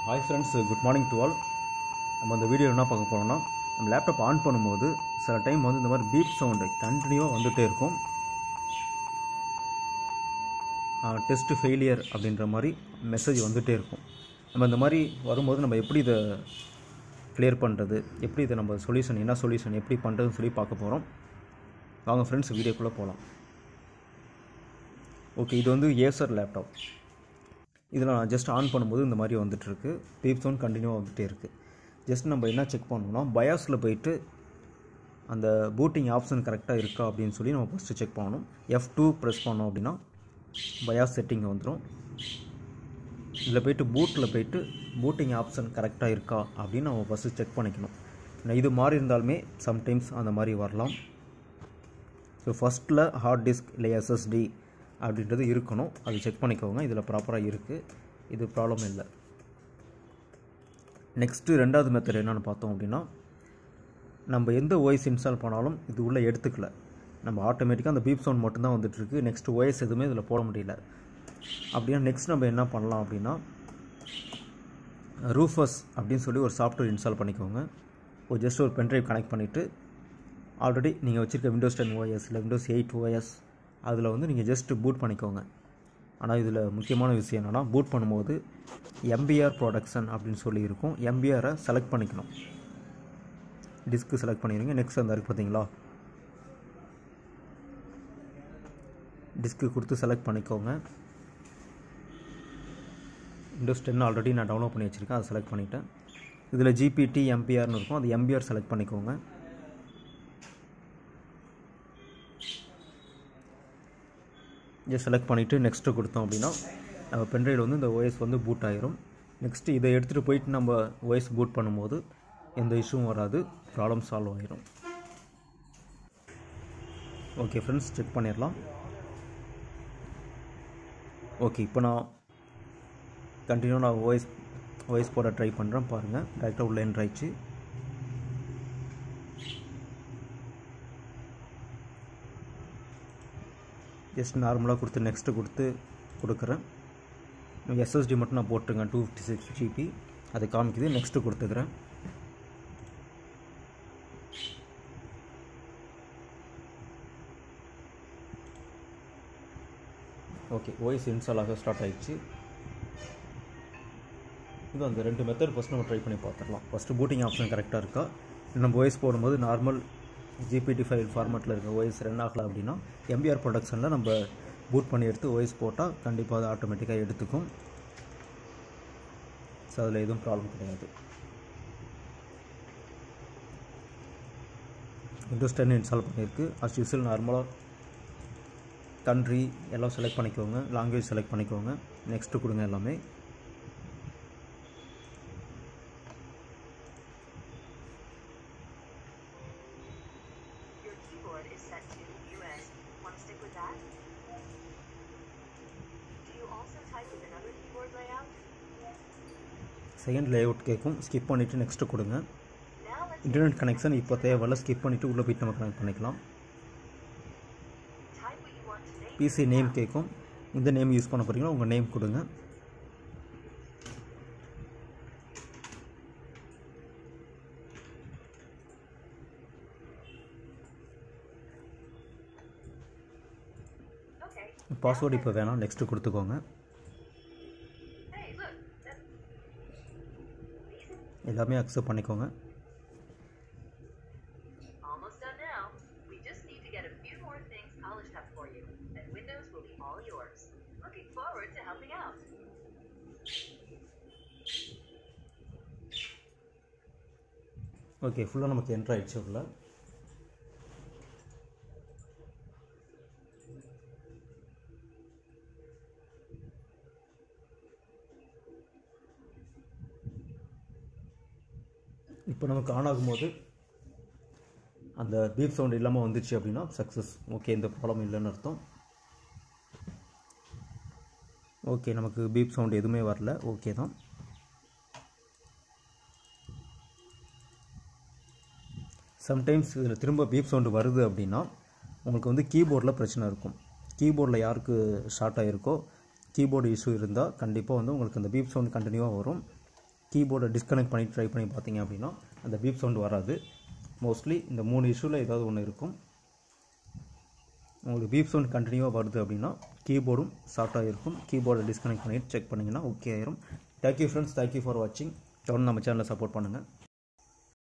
Hi friends good morning to all நம்ம இந்த video என்ன பார்க்க போகிறோம்னா நம்ம லேப்டாப் ஆன் பண்ணும்போது சில டைம் வந்து இந்த மாதிரி பீப் சவுண்டு கண்டினியூவாக வந்துகிட்டே இருக்கும் டெஸ்ட் ஃபெயிலியர் அப்படின்ற மாதிரி மெசேஜ் வந்துகிட்டே இருக்கும் நம்ம இந்த மாதிரி வரும்போது நம்ம எப்படி இதை கிளியர் பண்ணுறது எப்படி இதை நம்ம சொல்யூஷன் என்ன சொல்யூஷன் எப்படி பண்ணுறதுன்னு சொல்லி பார்க்க போகிறோம் வாங்க ஃப்ரெண்ட்ஸ் வீடியோக்குள்ளே போகலாம் ஓகே இது வந்து ஏசர் லேப்டாப் இதில் நான் ஜஸ்ட் ஆன் பண்ணும்போது இந்த மாதிரி வந்துட்டுருக்கு பீப் சவுண்ட் கண்டினியூவாக வந்துகிட்டே இருக்குது ஜஸ்ட் நம்ம என்ன செக் பண்ணணும்னா பயாஸில் போயிட்டு அந்த பூட்டிங் ஆப்ஷன் கரெக்டாக இருக்கா அப்படின்னு சொல்லி நம்ம ஃபஸ்ட்டு செக் பண்ணணும் எஃப் டூ ப்ரெஸ் பண்ணோம் அப்படின்னா பயாஸ் செட்டிங் வந்துடும் இதில் போயிட்டு பூட்டில் போயிட்டு பூட்டிங் ஆப்ஷன் கரெக்டாக இருக்கா அப்படின்னு நம்ம ஃபஸ்ட்டு செக் பண்ணிக்கணும் நான் இது மாதிரி இருந்தாலுமே சம்டைம்ஸ் அந்த மாதிரி வரலாம் ஸோ ஃபஸ்ட்டில் ஹார்ட் டிஸ்க் இல்லை எஸ்எஸ்டி அப்படின்றது இருக்கணும் அது செக் பண்ணிக்கோங்க இதில் ப்ராப்பராக இருக்குது இது ப்ராப்ளம் இல்லை நெக்ஸ்ட்டு ரெண்டாவது மெத்தட் என்னென்னு பார்த்தோம் அப்படின்னா நம்ம எந்த ஓஎஸ் இன்ஸ்டால் பண்ணாலும் இது உள்ளே எடுத்துக்கல நம்ம ஆட்டோமேட்டிக்காக அந்த பீப் சவுண்ட் மட்டும்தான் வந்துட்டுருக்கு நெக்ஸ்ட் ஓஎஸ் எதுவுமே இதில் போட முடியல அப்படின்னா நெக்ஸ்ட் நம்ம என்ன பண்ணலாம் அப்படின்னா ரூஃபஸ் அப்படின்னு சொல்லி ஒரு சாஃப்ட்வேர் இன்ஸ்டால் பண்ணிக்கோங்க ஒரு ஜஸ்ட் ஒரு பென்ட்ரைவ் கனெக்ட் பண்ணிவிட்டு ஆல்ரெடி நீங்கள் வச்சுருக்க விண்டோஸ் டென் ஓஎஸ் இல்லை விண்டோஸ் எயிட் ஓஎஸ் அதில் வந்து நீங்கள் ஜஸ்ட்டு பூட் பண்ணிக்கோங்க ஆனால் இதில் முக்கியமான விஷயம் என்னென்னா பூட் பண்ணும்போது எம்பிஆர் ப்ரொடக்ஷன் அப்படின்னு சொல்லி இருக்கும் எம்பிஆரை செலக்ட் பண்ணிக்கணும் டிஸ்க்கு செலக்ட் பண்ணிடுங்க நெக்ஸ்ட் அந்த இருக்குது பார்த்தீங்களா டிஸ்க்கு கொடுத்து செலக்ட் பண்ணிக்கோங்க விண்டோஸ் டென் ஆல்ரெடி நான் டவுன்லோட் பண்ணி வச்சுருக்கேன் அதை செலக்ட் பண்ணிவிட்டேன் இதில் ஜிபிடி எம்பிஆர்னு இருக்கும் அது எம்பிஆர் செலக்ட் பண்ணிக்கோங்க ஜஸ்ட் செலக்ட் பண்ணிவிட்டு நெக்ஸ்ட்டு கொடுத்தோம் அப்படின்னா நம்ம பென்ட்ரைவில் வந்து இந்த ஓஎஸ் வந்து பூட் ஆயிரும் நெக்ஸ்ட்டு இதை எடுத்துகிட்டு போயிட்டு நம்ம ஓஎஸ் பூட் பண்ணும்போது எந்த இஷ்யூவும் வராது ப்ராப்ளம் சால்வ் ஆயிரும் ஓகே ஃப்ரெண்ட்ஸ் செக் பண்ணிடலாம் ஓகே இப்போ நான் கண்டினியூ நான் ஓஎஸ் ஓஎஸ் போட ட்ரை பண்ணுறேன் பாருங்கள் டேரெக்டாக உள்ள என்ட்ரு ஆயிடுச்சு ஜஸ்ட் நார்மலாக கொடுத்து நெக்ஸ்ட்டு கொடுத்து கொடுக்குறேன் எஸ்எஸ்டி மட்டும் நான் போட்டுருங்க டூ ஃபிஃப்டி சிக்ஸ் ஜிபி அது காமிக்குது நெக்ஸ்ட்டு கொடுத்துக்கிறேன் ஓகே ஓஎஸ் இன்ஸ்டால் ஆக ஸ்டார்ட் ஆகிடுச்சு இது அந்த ரெண்டு மெத்தட் ஃபஸ்ட் நம்ம ட்ரை பண்ணி பார்த்துடலாம் ஃபஸ்ட்டு பூட்டிங் ஆப்ஷன் கரெக்டாக இருக்கா நம்ம ஓஎஸ் போடும்போது நார்மல் ஜிபிடி ஃபைல் ஃபார்மேட்டில் இருக்க ஓஎஸ் ரன் ஆகலை அப்படின்னா எம்பிஆர் ப்ரொடக்ஷனில் நம்ம பூட் பண்ணி எடுத்து ஓஎஸ் போட்டால் கண்டிப்பாக அது ஆட்டோமேட்டிக்காக எடுத்துக்கும் ஸோ அதில் எதுவும் ப்ராப்ளம் கிடையாது விண்டோஸ் டென் இன்ஸ்டால் பண்ணியிருக்கு அஸ் யூஸ்வல் நார்மலாக கண்ட்ரி எல்லாம் செலக்ட் பண்ணிக்கோங்க லாங்குவேஜ் செலக்ட் பண்ணிக்கோங்க நெக்ஸ்ட்டு கொடுங்க எல்லாமே Your keyboard is set to US. Want to stick with that? Do you also type with another keyboard layout? Second layout கேட்கும் skip பண்ணிவிட்டு next கொடுங்க Now let's இன்டர்நெட் கனெக்ஷன் இப்போ தேவையில்ல skip பண்ணிவிட்டு உள்ளே போயிட்டு நம்ம கனெக்ட் பண்ணிக்கலாம் type what you want to name. PC name கேட்கும் இந்த நேம் யூஸ் பண்ண போகிறீங்களா உங்கள் நேம் கொடுங்க Okay. பாஸ்வேர்டு இப்போ வேணாம் நெக்ஸ்ட்டு கொடுத்துக்கோங்க Hey, look. That's... எல்லாமே அக்செப்ட் பண்ணிக்கோங்க Almost done now. We just need to get a few more things polished up for you, and Windows will be all yours. Looking forward to helping out. Okay ஃபுல்லாக நமக்கு enter ஆகிடுச்சு உள்ள இப்போ நமக்கு on ஆகும்போது அந்த beep sound இல்லாமல் வந்துச்சு அப்படின்னா சக்ஸஸ் ஓகே இந்த ப்ராப்ளம் இல்லைன்னு அர்த்தம் ஓகே நமக்கு பீப் சவுண்ட் எதுவுமே வரல ஓகே தான் சம்டைம்ஸ் இதில் திரும்ப பீப் சவுண்டு வருது அப்படின்னா உங்களுக்கு வந்து கீபோர்டில் பிரச்சனை இருக்கும் கீபோர்டில் யாருக்கு ஷார்ட் ஆகிருக்கோ கீபோர்டு இஷ்யூ இருந்தால் கண்டிப்பாக வந்து உங்களுக்கு அந்த பீப் சவுண்ட் கண்டினியூவாக வரும் கீபோர்டை டிஸ்கனெக்ட் பண்ணி ட்ரை பண்ணி பார்த்தீங்க அப்படின்னா அந்த பீப் சவுண்ட் வராது மோஸ்ட்லி இந்த மூணு இஷ்யூவில் ஏதாவது ஒன்று இருக்கும் உங்களுக்கு பீப் சவுண்ட் கண்டினியூவாக வருது அப்படின்னா கீபோர்டும் சாஃப்டாக இருக்கும் கீபோர்டை டிஸ்கனெக்ட் பண்ணிட்டு செக் பண்ணிங்கன்னா ஓகே ஆயிரும் தேங்க்யூ ஃப்ரெண்ட்ஸ் தேங்க்யூ ஃபார் வாட்சிங் தொடர்ந்து நம்ம சேனலை சப்போர்ட் பண்ணுங்கள்